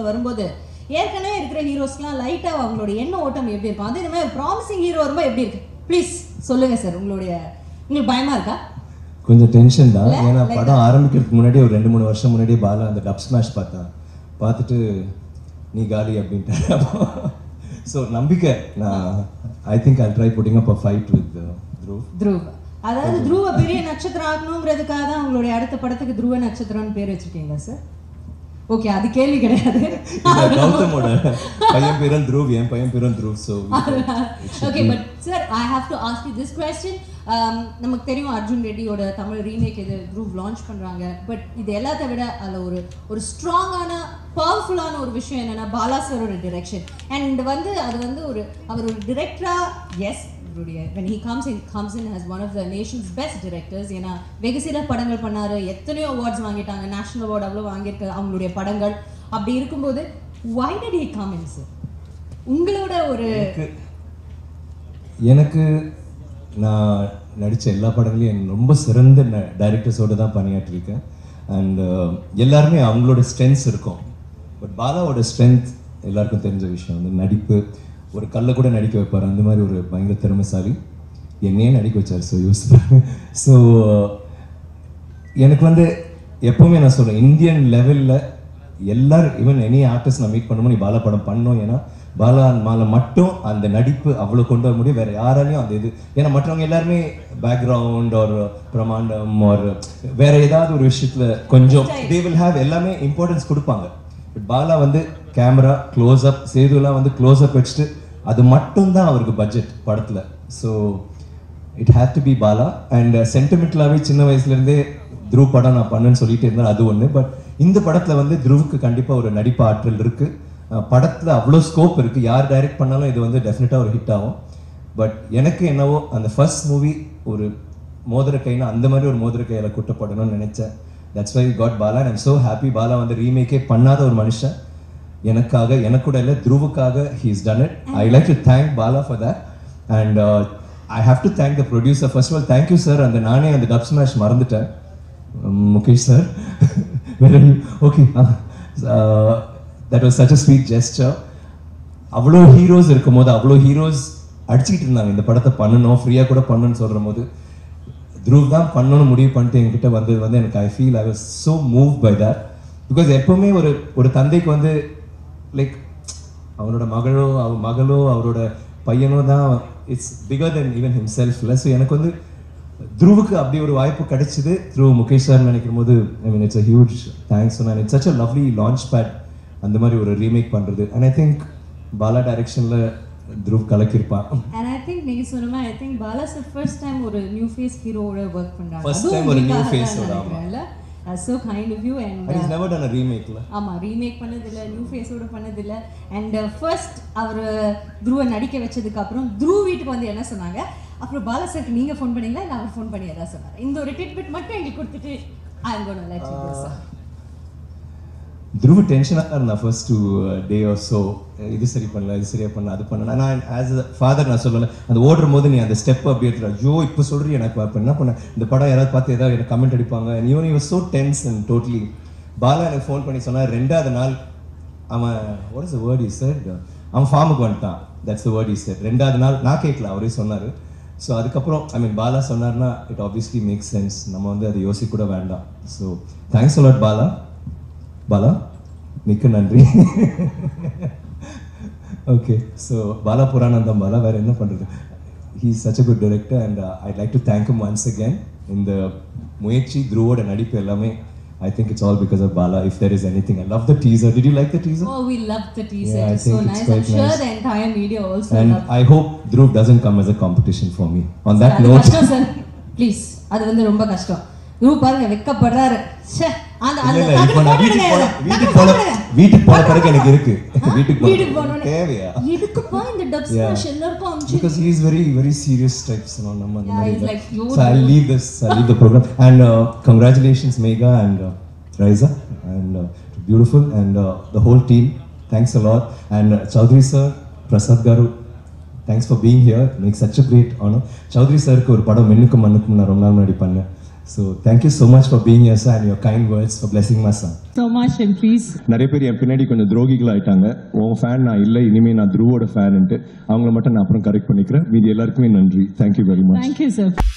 இண்டஸ்ட்ரிக்குள்ள வரும்போது ஏற்கனவே இருக்கிற ஹீரோஸ்க்குலாம் லைட்டா அவங்களோட எண்ண ஓட்டம் எப்படி இருக்கும் அது இந்த மாதிரி ப்ராமிசிங் ஹீரோ வரும்போது எப்படி இருக்கு ப்ளீஸ் சொல்லுங்க சார் உங்களுடைய உங்களுக்கு பயமா இருக்கா கொஞ்சம் டென்ஷன் தான் ஏன்னா படம் ஆரம்பிக்கிறதுக்கு முன்னாடி ஒரு ரெண்டு மூணு வருஷம் முன்னாடியே பாலா அந்த டப் ஸ்மாஷ் பார்த்தேன் பார்த்துட்டு நீ காலி அப்படின்ட்டு ஸோ நம்பிக்கை நான் I think I try putting up a fight with Dhruv Dhruv அதாவது த்ருவ பெரிய நட்சத்திரம் ஆகணுங்கிறதுக்காக தான் உங்களுடைய அடுத்த படத்துக்கு த்ருவ நட்சத்திரம்னு பேர் வச்சிருக்கீங்க சார் ஓகே அது கேள்வி கிடையாது கௌதமோட பையன் பேரும் த்ரூவ் என் பையன் பேரும் Dhruv so okay but sir I have to ask you this question நமக்கு தெரியும் அர்ஜுன் ரெட்டியோட தமிழ் ரீமேக் இது குரூப் லான்ச் பண்றாங்க பட் இது எல்லாத்தை விட அதுல ஒரு ஒரு ஸ்ட்ராங்கான பவர்ஃபுல்லான ஒரு விஷயம் என்னன்னா பாலா சாரோட டிரெக்ஷன் அண்ட் வந்து அது வந்து ஒரு அவர் ஒரு டிரெக்டரா எஸ் அவருடைய when he comes in comes in as one of the nation's best directors ஏன்னா வெகு சில படங்கள் பண்ணாரு எத்தனையோ அவார்ட்ஸ் வாங்கிட்டாங்க நேஷனல் அவார்டு அவ்வளோ வாங்கியிருக்க அவங்களுடைய படங்கள் அப்படி இருக்கும்போது why did he come in sir உங்களோட ஒரு எனக்கு நான் நடித்த எல்லா படங்களையும் எனக்கு ரொம்ப சிறந்த டைரக்டர்ஸோடு தான் பணியாற்றிருக்கேன் அண்ட் எல்லாருமே அவங்களோட ஸ்ட்ரென்த்ஸ் இருக்கும் பட் பாலாவோட ஸ்ட்ரென்த் எல்லாருக்கும் தெரிஞ்ச விஷயம் வந்து நடிப்பு ஒரு கல்லை கூட நடிக்க வைப்பார் அந்த மாதிரி ஒரு பயங்கர திறமைசாலி என்னையே நடிக்க வச்சார் ஸோ யூஸ் ஸோ எனக்கு வந்து எப்பவுமே நான் சொல்றேன் இந்தியன் லெவலில் எல்லாரும் ஈவன் எனி ஆர்டிஸ்ட் நான் மீட் பண்ணும்போது நீ பாலா படம் பண்ணோம் ஏன்னா பாலா மால மட்டும் அந்த நடிப்பு அவ்வளோ கொண்டு வர முடியும் வேற யாராலையும் அந்த இது ஏன்னா மற்றவங்க எல்லாருமே பேக்ரவுண்ட் ஒரு பிரமாண்டம் ஒரு வேற ஏதாவது ஒரு விஷயத்துல கொஞ்சம் தே வில் ஹேவ் எல்லாமே இம்பார்ட்டன்ஸ் கொடுப்பாங்க பட் பாலா வந்து கேமரா க்ளோஸ் அப் சேதுலாம் வந்து க்ளோஸ் அப் வச்சுட்டு அது மட்டும்தான் அவருக்கு பட்ஜெட் படத்துல so it had to be Bala and சென்டிமெண்டலாகவே சின்ன வயசுலேருந்தே த்ருவ் படம் நான் பண்ணேன்னு சொல்லிட்டு இருந்தேன் அது ஒன்று பட் இந்த படத்தில் வந்து த்ருவுக்கு கண்டிப்பாக ஒரு நடிப்பு ஆற்றல் இருக்கு அஹ் படத்துல அவ்வளோ ஸ்கோப் இருக்கு யார் டைரக்ட் பண்ணாலும் இது வந்து டெஃபினட்டாக ஒரு ஹிட் ஆகும் பட் எனக்கு என்னவோ அந்த ஃபர்ஸ்ட் மூவி ஒரு மோதிர கைனா அந்த மாதிரி ஒரு மோதிர கையில கூட்டப்படணும்னு நினைச்சேன் that's why God Bala and so happy Bala வந்து ரீமேக்கே பண்ணாத ஒரு மனுஷன் எனக்காக எனக்கு கூட இல்லை த்ருவுக்காக he's done it I like to thank Bala for that and I have to thank the producer first of all thank you sir அந்த நானே அந்த டப் ஸ்மாஷ் மறந்துட்டேன் Um, Mukesh sir okay that was such a sweet gesture அவ்வளோ heroes இருக்கும்போது அவ்வளோ heroes அடிச்சுக்கிட்டு இருந்தாங்க இந்த படத்தை பண்ணணும் ஃப்ரீயாக கூட பண்ணணும்னு சொல்கிற போது த்ரூவ் தான் பண்ணணும்னு முடிவு பண்ணிட்டு என்கிட்ட வந்தது வந்து எனக்கு I feel I was so move by that because எப்பவுமே ஒரு ஒரு தந்தைக்கு வந்து லைக் அவனோட மகளோ அவ மகளோ அவரோட பையனோ தான் it's figure then even himself இல்லை ஸோ எனக்கு வந்து த்ருவுக்கு அப்படி ஒரு வாய்ப்பு கிடைச்சது த்ரூ முகேஷ் சார் நினைக்கும் போது I mean it's a huge thanks நான் it's such a lovely launch pad அந்த மாதிரி ஒரு ரீமேக் பண்ணுறது அண்ட் ஐ திங்க் பாலா டைரக்ஷனில் த்ருவ் கலக்கியிருப்பான் அண்ட் ஐ திங்க் நீங்க சொன்ன மாதிரி I think Bala sir first time ஒரு நியூ ஃபேஸ் ஹீரோவோட ஒர்க் பண்றாங்க First அதுவும் time ஒரு new உங்களுக்காக face தான் ஓட, ஆமா. நினைக்கிறேன்ல so kind of you and and is never done a ரீமேக்கில் ஆமா ரீமேக் பண்ணதில்ல நியூ ஃபேஸோட பண்ணதில்ல அண்ட் ஃபர்ஸ்ட் அவர் த்ருவ நடிக்க வச்சதுக்கு அப்புறம் த்ருவ வீட்டுக்கு வந்து என்ன சொன்னாங்க அப்புறம் பாலா சாருக்கு நீங்க ஃபோன் பண்ணீங்களா இல்ல அவர் ஃபோன் பண்ணி ஏதாவது சொன்னார் இந்த ஒரு டிட்பிட் மட்டும் எங்களுக்கு கொடுத்துட்டு I am gonna let you go sir Dhruv டென்ஷனாக இருந்தான் first two day are so இது சரி பண்ணல இது சரியா பண்ணல அது பண்ணல நான் ஆஸ் அ ஃபாதர் நான் சொல்லலை அந்த ஓடுற போது நீ அந்த ஸ்டெப் அப்படி எடுத்துற ஐயோ இப்போ சொல்றீ எனக்கு அப்போ என்ன பண்ண இந்த படம் யாராவது பார்த்து ஏதாவது எனக்கு கமெண்ட் அடிப்பாங்க நீ you so tense and totally Bala எனக்கு ஃபோன் பண்ணி சொன்னா ரெண்டாவது நாள் அவன் what is word is sir அவன் ஃபார்முக்கு வந்துட்டான் தட்ஸ் வேர்ட் இஸ் சார் ரெண்டாவது நாள் நான் கேட்கல அவரே சொன்னார் ஸோ அதுக்கப்புறம் ஐ மீன் பாலா சொன்னார்னா இட் ஆப்வியஸ்லி மேக் சென்ஸ் நம்ம வந்து அதை யோசிக்க கூட வேண்டாம் so thanks a lot Bala Bala மிக்க நன்றி ஓகே ஸோ பாலா புராணந்தம் பாலா வேற என்ன பண்றது he such a good director and I like to thank him once again இந்த முயற்சி த்ரூவோட நடிப்பு எல்லாமே I think it's all because of Bala if there is any thing I love the teaser did you like the teaser Oh, we love the teaser. Yeah, I it's so think it's nice. I'm quite sure nice. the entire media also and loved I hope Dhruv doesn't come as a competition for me. On that அது note, கஷ்டம் sir please அது வந்து ரொம்ப கஷ்டம் group பாருங்க வெக்கப்படுறாரு ச்சே, அந்த அந்த இல்ல, இல்ல, இப்போ டக்குனு நான் photo வீட்டுக்கு எடுங்க. போன வீட்டுக்கு டக்குனு போன photo எடுங்க. வீட்டுக்கு போன பிறகு எனக்கு இருக்கு வீட்டுக்கு வீட்டுக்கு போன போனோடனே. தேவையா எதுக்குப்பா இந்த டப் Yeah. ஸ்மாஷ் எல்லாருக்கும் அமிச்சு because he is very very serious types you know நம்ம அந்த Yeah, மாதிரி he's இல்ல. like, "You so I'll do." leave this I'll leave the program and uh, congratulations Mega and uh, Raisa and uh, beautiful and uh, the whole team thanks a lot and uh, Chaudhary sir Prasad Garu thanks for being here make such a great ஆனோ சௌத்ரி சாருக்கு ஒரு படம் மென்னுக்கும் மண்ணுக்கும் நான் ரொம்ப நாள் முன்னாடி பண்ணேன் so thank you so much for being here sir and your kind words for blessing my son so much and please நிறைய பேர் என் பின்னாடி கொஞ்சம் துரோகிகள் ஆயிட்டாங்க உன் ஃபேன் நான் இல்லை இனிமே நான் துருவோட ஃபேன்ட்டு அவங்கள மட்டும் நான் அப்புறம் கரெக்ட் பண்ணிக்கிறேன் மீதி எல்லாருக்குமே நன்றி thank you very much thank you sir